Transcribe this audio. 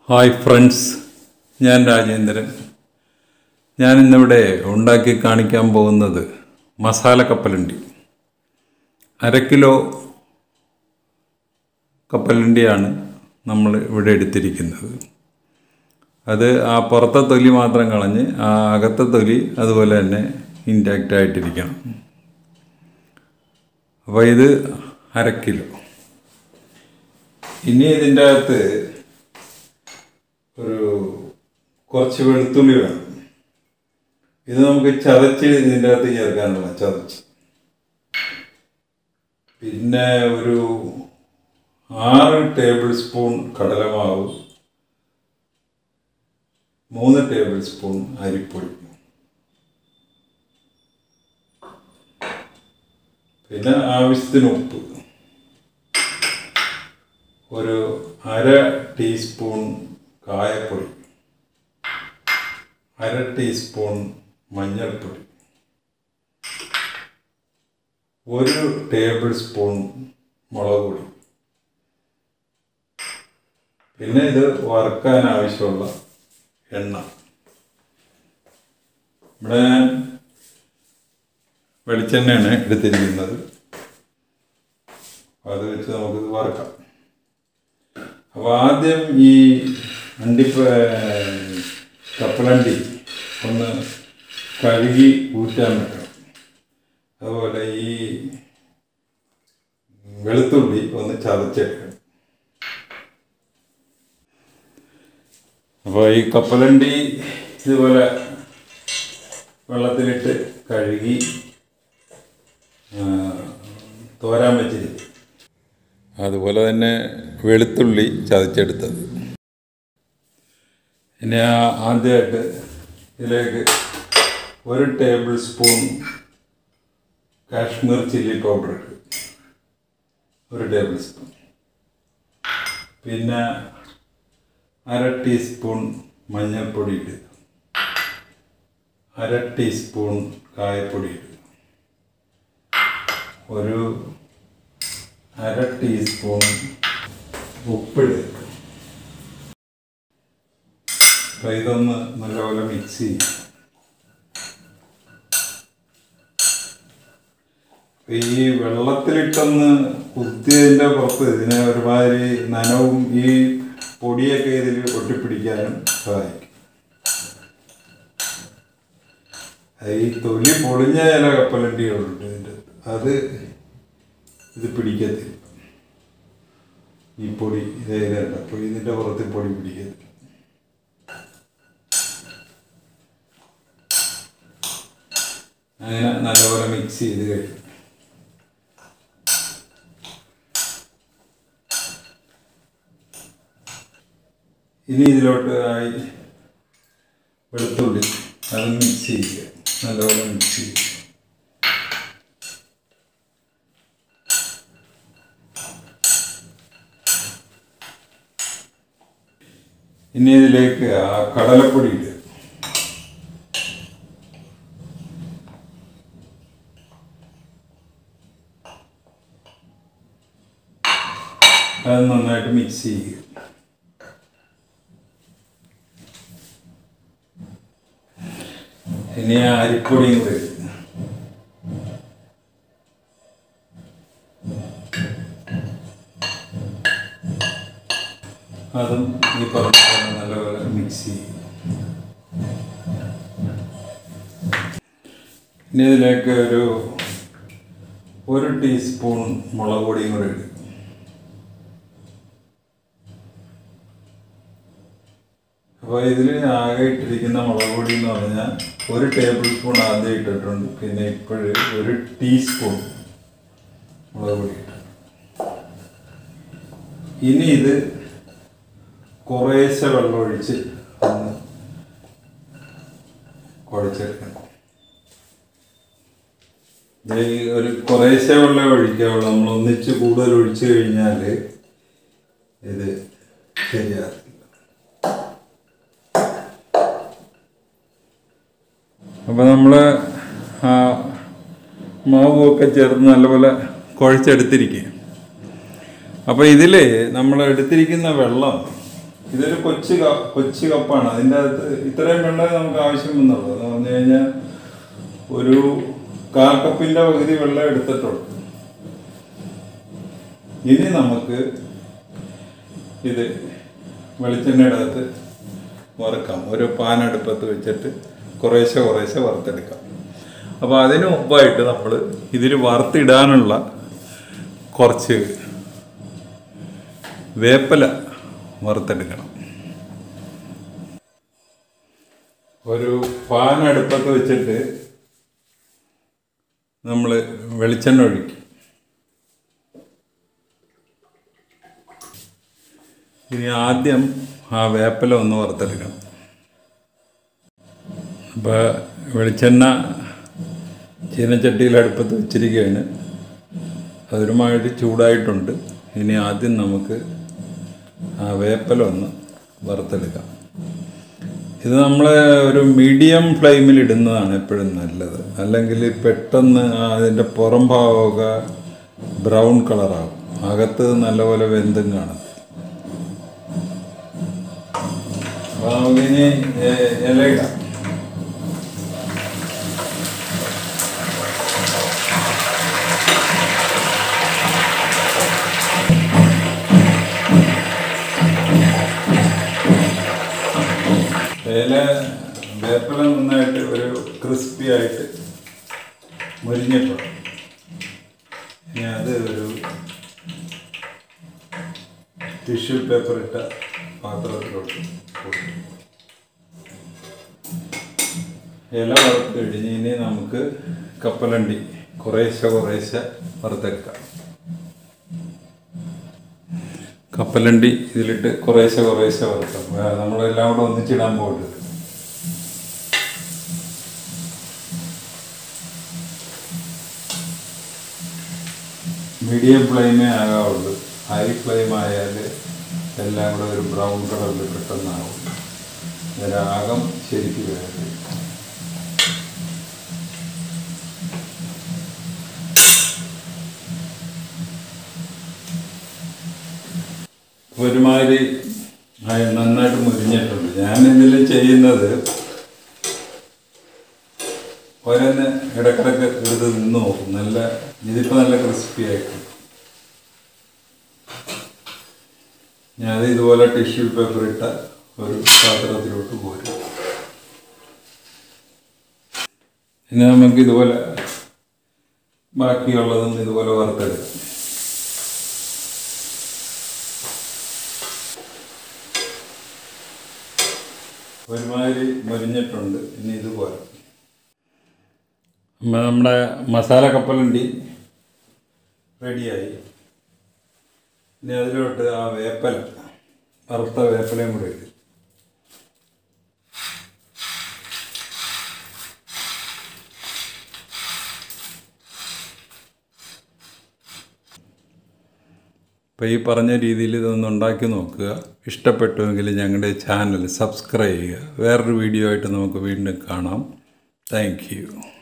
hi friends ഞാൻ രാജേന്ദ്രൻ ഞാൻ ഇന്നിവിടെ ഉണ്ടാക്കി കാണിക്കാൻ പോകുന്നത് മസാല കപ്പലണ്ടി അര കിലോ കപ്പലണ്ടിയാണ് നമ്മൾ ഇവിടെ എടുത്തിരിക്കുന്നത് അത് ആ പുറത്തെ തൊലി മാത്രം കളഞ്ഞ് ആ അകത്തെ തൊലി അതുപോലെ തന്നെ ഇൻടാക്റ്റ് ആയിട്ടിരിക്കണം അപ്പോൾ ഇത് അര കിലോ ഇനി ഇതിൻ്റെ അകത്ത് ഒരു കുറച്ച് വെളുത്തുള്ളി വേണം ഇത് നമുക്ക് ചതച്ച് ഇതിൻ്റെ അകത്ത് ചേർക്കാനുള്ള ചതച്ച് പിന്നെ ഒരു ആറ് ടേബിൾ സ്പൂൺ കടലമാവ് മൂന്ന് ടേബിൾ സ്പൂൺ അരിപ്പൊടി പിന്നെ ആവശ്യത്തിന് ഉപ്പ് ഒരു അര ടീസ്പൂൺ കായപ്പൊടി അര ടീസ്പൂൺ മഞ്ഞൾപ്പൊടി ഒരു ടേബിൾ സ്പൂൺ മുളക് പൊടി പിന്നെ ഇത് വറുക്കാൻ ആവശ്യമുള്ള എണ്ണ ഇവിടെ ഞാൻ വെളിച്ചെണ്ണയാണ് എടുത്തിരിക്കുന്നത് അത് വെച്ച് നമുക്കിത് വറുക്കാം അപ്പോൾ ആദ്യം ഈ അണ്ടി കപ്പലണ്ടി ഒന്ന് കഴുകി ഊറ്റാൻ വെക്കണം അതുപോലെ ഈ വെളുത്തുള്ളി ഒന്ന് ചതച്ചെടുക്കണം അപ്പോൾ ഈ കപ്പലണ്ടി ഇതുപോലെ വെള്ളത്തിലിട്ട് കഴുകി തോരാൻ വെച്ചിരിക്കും അതുപോലെ തന്നെ വെളുത്തുള്ളി ചതച്ചെടുത്തത് ഇനി ആ- ആദ്യമായിട്ട് ഇതിലേക്ക് ഒരു tablespoon Kashmir chilli powder ഇട്ട് ഒരു ടേബിൾ സ്പൂൺ പിന്നെ അര ടീസ്പൂൺ മഞ്ഞൾപ്പൊടി ഇട്ട് അര ടീസ്പൂൺ കായപ്പൊടി ഇട്ട് ഒരു അര ടീസ്പൂൺ ഉപ്പിടുക അപ്പോൾ ഇതൊന്ന് നല്ലപോലെ മിക്സ് ചെയ്യും അപ്പൊ ഈ വെള്ളത്തിലിട്ടൊന്ന് കുത്തിയതിൻ്റെ പുറത്ത് ഇതിനെ ഒരുമാതിരി നനവും ഈ പൊടിയൊക്കെ ഇതിൽ ഒട്ടിപ്പിടിക്കാനും സഹായിക്കും അത് ഈ തൊലി പൊളിഞ്ഞ ചില കപ്പലണ്ടികളുണ്ട് ഇതിൻ്റെ അത് ഇത് പിടിക്കത്തില്ല ഈ പൊടി ഇതേലുണ്ട് അപ്പോൾ ഇതിൻ്റെ പുറത്ത് പൊടി പിടിക്കത്തില്ല അങ്ങനെ നല്ലപോലെ മിക്സ് ചെയ്ത് കഴിയും ഇനി ഇതിലോട്ട് ആയി വെളുത്തുള്ളി അത് മിക്സ് ചെയ്യുക നല്ലപോലെ മിക്സ് ചെയ്യുക ഇനി ഇതിലേക്ക് ആ കടലപ്പൊടി ഇടുക അത് നന്നായിട്ട് മിക്സ് ചെയ്യുക ഇനി ആ അരിപ്പൊടിയും കൂടെ ഇടുക അതും ഈ പറഞ്ഞ പോലെ നല്ലപോലെ മിക്സ് ചെയ്യും ഇനി ഇതിലേക്ക് ഒരു ഒരു ടീസ്പൂൺ മുളക് പൊടിയും കൂടെ ഇടും അപ്പോൾ ഇതിൽ ആകെ ഇട്ടിരിക്കുന്ന മുളക് പൊടി എന്ന് പറഞ്ഞാൽ ഒരു ടേബിൾ സ്പൂൺ ആദ്യം ഇട്ടിട്ടുണ്ട് പിന്നെ ഇപ്പോഴ് ഒരു ടീസ്പൂൺ മുളക് പൊടി ഇട്ടിട്ടുണ്ട് ഇനി ഇത് കുറേശ്ശെ വെള്ളമൊഴിച്ച് ഒന്ന് കുഴച്ചെടുക്കണം ഇത് ഈ ഒരു കുറേശ്ശെ വെള്ളം ഒഴിക്കാവുള്ളൂ നമ്മൾ ഒന്നിച്ച് കൂടുതൽ ഒഴിച്ചു കഴിഞ്ഞാൽ ഇത് ശരിയാകില്ല അപ്പോൾ നമ്മൾ ആ മാവുമൊക്കെ ചേർന്ന് നല്ലപോലെ കുഴച്ചെടുത്തിരിക്കുക അപ്പോൾ ഇതിൽ നമ്മൾ എടുത്തിരിക്കുന്ന വെള്ളം ഇതൊരു കൊച്ചു ക- കൊച്ചു കപ്പാണ് അതിൻ്റെ അകത്ത് ഇത്രയും വെള്ളം നമുക്ക് ആവശ്യം വന്നുള്ളൂ എന്ന് പറഞ്ഞു കഴിഞ്ഞാൽ ഒരു കാൽ കപ്പിൻ്റെ പകുതി വെള്ളം എടുത്തിട്ടുള്ളൂ ഇനി നമുക്ക് ഇത് വെളിച്ചെണ്ണയുടെ അകത്ത് വറുക്കാം ഒരു പാൻ അടുപ്പത്ത് വെച്ചിട്ട് കുറേശ്ശെ കുറേശ്ശെ വറുത്തെടുക്കാം അപ്പോൾ അതിന് മുമ്പായിട്ട് നമ്മൾ ഇതിൽ വറുത്തിടാനുള്ള കുറച്ച് വേപ്പില വറുത്തെടുക്കണം ഒരു പാൻ അടുപ്പത്ത് വെച്ചിട്ട് നമ്മൾ വെളിച്ചെണ്ണ ഒഴിക്കും ഇനി ആദ്യം ആ വേപ്പില ഒന്ന് വറുത്തെടുക്കണം അപ്പോൾ വെളിച്ചെണ്ണ ചീനച്ചട്ടിയിൽ അടുപ്പത്ത് വെച്ചിരിക്കുകയാണ് അതൊരുമായിട്ട് ചൂടായിട്ടുണ്ട് ഇനി ആദ്യം നമുക്ക് ആ വേപ്പില ഒന്ന് വറുത്തെടുക്കാം ഇത് നമ്മൾ ഒരു മീഡിയം ഫ്ലെയിമിൽ ഇടുന്നതാണ് എപ്പോഴും നല്ലത് അല്ലെങ്കിൽ പെട്ടെന്ന് ആ അതിൻ്റെ പുറം ഭാഗമൊക്കെ ബ്രൗൺ കളറാകും അകത്ത് നല്ലപോലെ വെന്തും കാണും അപ്പോൾ നമുക്കിനി ഏ- ഇല ഇടാം ഇല വേപ്പില നന്നായിട്ട് ഒരു ക്രിസ്പി ആയിട്ട് മുരിഞ്ഞിട്ടുണ്ട് ഇനി അത് ഒരു ടിഷ്യൂ പേപ്പർ ഇട്ട പാത്രത്തിലോട്ട് കൊടുക്കും ഇല വറുത്ത് കഴിഞ്ഞ് ഇനി നമുക്ക് കപ്പലണ്ടി കുറേശ്ശെ കുറേശ്ശെ വറുത്തെടുക്കാം കപ്പലണ്ടി ഇതിലിട്ട് കുറേശ്ശെ കുറേശ്ശെ വറുക്കാം വേ- നമ്മളെല്ലാം കൂടെ ഒന്നിച്ചിടാൻ പോകരുത് മീഡിയം ഫ്ലെയിമേ ആകാവുള്ളൂ ഹൈ ഫ്ലെയിം ആയാൽ എല്ലാം കൂടെ ഒരു ബ്രൗൺ കളറിൽ പെട്ടെന്നാവും രാഗം ശരിക്ക് വേണം ഒരുമാതിരി ആ, നന്നായിട്ട് മുരിഞ്ഞിട്ടുണ്ട് ഞാനിതിൽ ചെയ്യുന്നത് ഓരോന്ന് ഇടക്കിടക്ക് എടുത്ത് നിന്ന് നോക്കും നല്ല ഇതിപ്പോൾ നല്ല ക്രിസ്പി ആയിട്ട് ഞാൻ അത് ഇതുപോലെ ടിഷ്യൂ പേപ്പർ ഇട്ട ഒരു പാത്രത്തിലോട്ട് പോരും ഇനി നമുക്ക് ഇതുപോലെ ബാക്കിയുള്ളതും ഇതുപോലെ വറുത്തെടുക്കാം ഒരുമാതിരി മുരിഞ്ഞിട്ടുണ്ട് ഇനി ഇതുപോലെ നമ്മ- നമ്മുടെ മസാല കപ്പലണ്ടി റെഡിയായി ഇനി അതിലോട്ട് ആ വേപ്പല വറുത്ത വേപ്പലയും കൂടെ ഇടും അപ്പോൾ ഈ പറഞ്ഞ രീതിയിൽ ഇതൊന്ന് ഉണ്ടാക്കി നോക്കുക ഇഷ്ടപ്പെട്ടുവെങ്കിൽ ഞങ്ങളുടെ ചാനൽ സബ്സ്ക്രൈബ് ചെയ്യുക വേറൊരു വീഡിയോ ആയിട്ട് നമുക്ക് വീണ്ടും കാണാം താങ്ക് യു